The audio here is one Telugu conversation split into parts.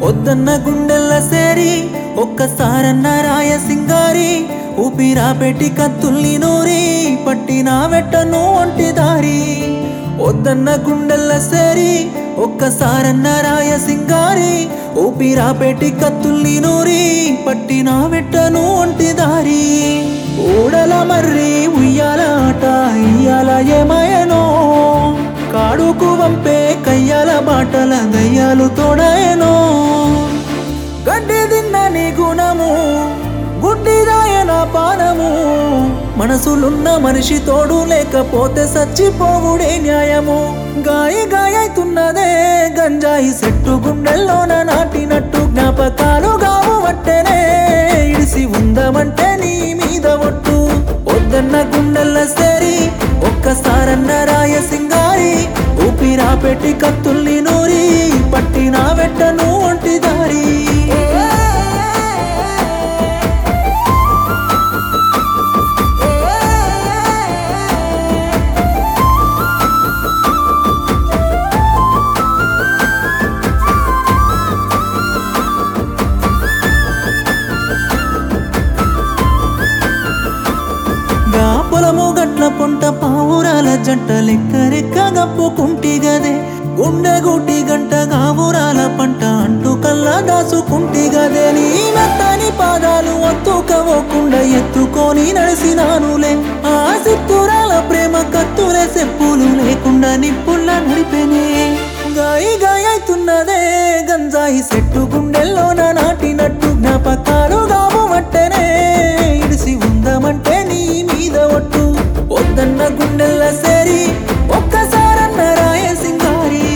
వద్దన్న గుండెల్ల సేరి ఒక్కసారన్న రాయ సింగారి ఊపిరా పెట్టి కత్తుల్ని నూరి పట్టిన వెట్టను ఒంటి దారి వద్దన్న గుండెల్ల సేరి ఒక్కసారన్న రాయ సింగారి ఊపిరా పెట్టి కత్తుల్ని నూరి పట్టిన వెట్టను ఒంటి దారి ఊడల మర్రి ఉయ్యాల ఆట ఇయ్యాల ఏమయనో కాడుకు వంపే కయ్యాల బాటల దయ్యాలు తోడయనో గడ్డి తిన్న నీ గుణము గుడ్డిదాయన పానము మనసులున్న మనిషి తోడు లేకపోతే సచ్చిపోవుడే న్యాయము గాయ గాయతున్నదే గంజాయి సెట్టు గుండెల్లోన నాటినట్టు జ్ఞాపకాలు గావు వట్టెనే ఇడిసి ఉందమంటే నీ మీద ఒట్టు వద్దన్న గుండెల్ల సేరి ఒక్కసారన్న రాయ సింగారి ఊపిరా పెట్టి కత్తుల్ని నూరి పట్టిన వెట్టను ఒంటి దారి గా పొలము గట్ల పొంట పావురాల జంట లెక్క రెక్క గప్పుకుంటి గదే గుండె గుట్టి గంట గావురాల పంట అంటూ కల్లా దాసుకుంటి గదే నీ మెత్తని పాదాలు ఒత్తుకోకుండా ఎత్తుకొని నడిసినానులే ఆ సిత్తురాల ప్రేమ కత్తులే చెప్పులు లేకుండా నిప్పుల్ల నడిపెనే గాయి గాయతున్నదే గంజాయి సెట్టు గుండెల్లోన నాటినట్టు జ్ఞాపకాలు గావు వట్టెనే ఇడిసి ఉందమంటే నీ మీద ఒట్టు వద్దన్న గుండెల్ల సేరి ఒక్కసారన్న రాయ సింగారి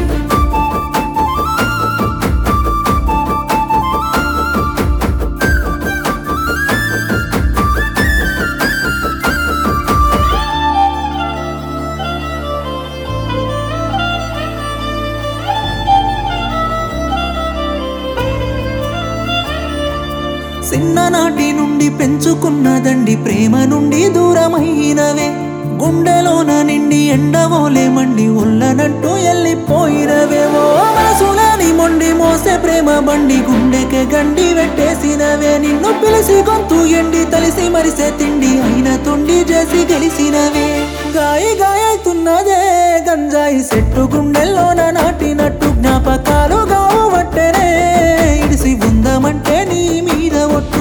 చిన్ననాటి నుండి పెంచుకున్నదండి ప్రేమ నుండి దూరమైనవే గుండెలోన నిండి ఎండవోలే మండి ఉల్లనట్టు ఎల్లిపోయినవేవో మనసులని మొండి మోసే ప్రేమ బండి గుండెకే గండి పెట్టేసినవే నిన్ను పిలిసి గొంతు ఎండి తలిసి మరిసే తిండి అయిన తొండి చేసి గెలిసినవే గాయి గాయతున్నదే గంజాయి సెట్టు గుండెల్లోన నాటినట్టు జ్ఞాపకాలు గావు వట్టెనే ఇడిసి ఉందమంటే నీ మీద ఒట్టు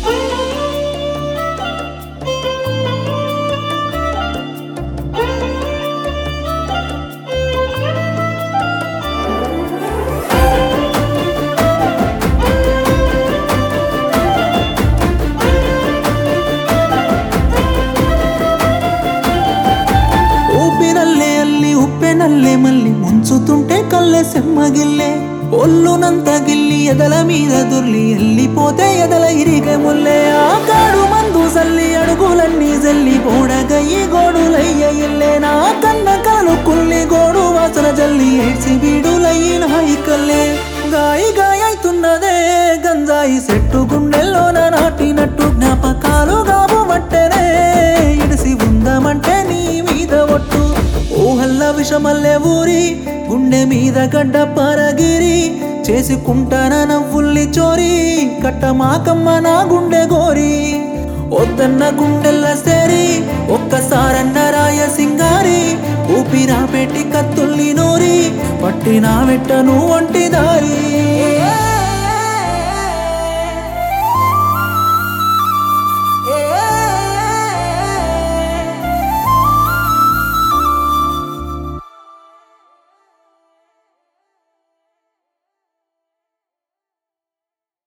ఊపినల్లే అల్లి ఉప్పెనల్లే మళ్ళీ ముంచుతుంటే కల్లె సెమ్మగిల్లే ఒళ్ళునంత గిల్లి ఎదల మీద దుర్లి ఎల్లిపోతే ఎదల ఇరిగె ముల్లే ఆ కాడు మందు సల్లి అడుగులన్నీ జల్లి గోడగయ్యి గోడులయ్య ఇల్లే నా కన్న కలలు కుల్లి గోడు వాసన జల్లి ఏడ్చి బీడులయ్యి నాయికల్లే గాయి గాయతున్నదే గంజాయి సెట్టు గుండెల్లోన నాటినట్టు జ్ఞాపకాలు గాబు మట్టెనే ఇడిసి ఉందమంటే నీ మీద ఒట్టు ఊహల్ల విషమల్లె ఊరి గుండె మీద గడ్డ పరగిరి చేసుకుంటాన నవ్వుల్ని చోరి కట్టమాకమ్మ నా గుండె గోరి వద్దన్న గుండెల్ల సేరి ఒక్కసారన్న రాయ సింగారి ఊపిరా పెట్టి కత్తుల్ని నూరి పట్టిన వెట్టను ఒంటి దారి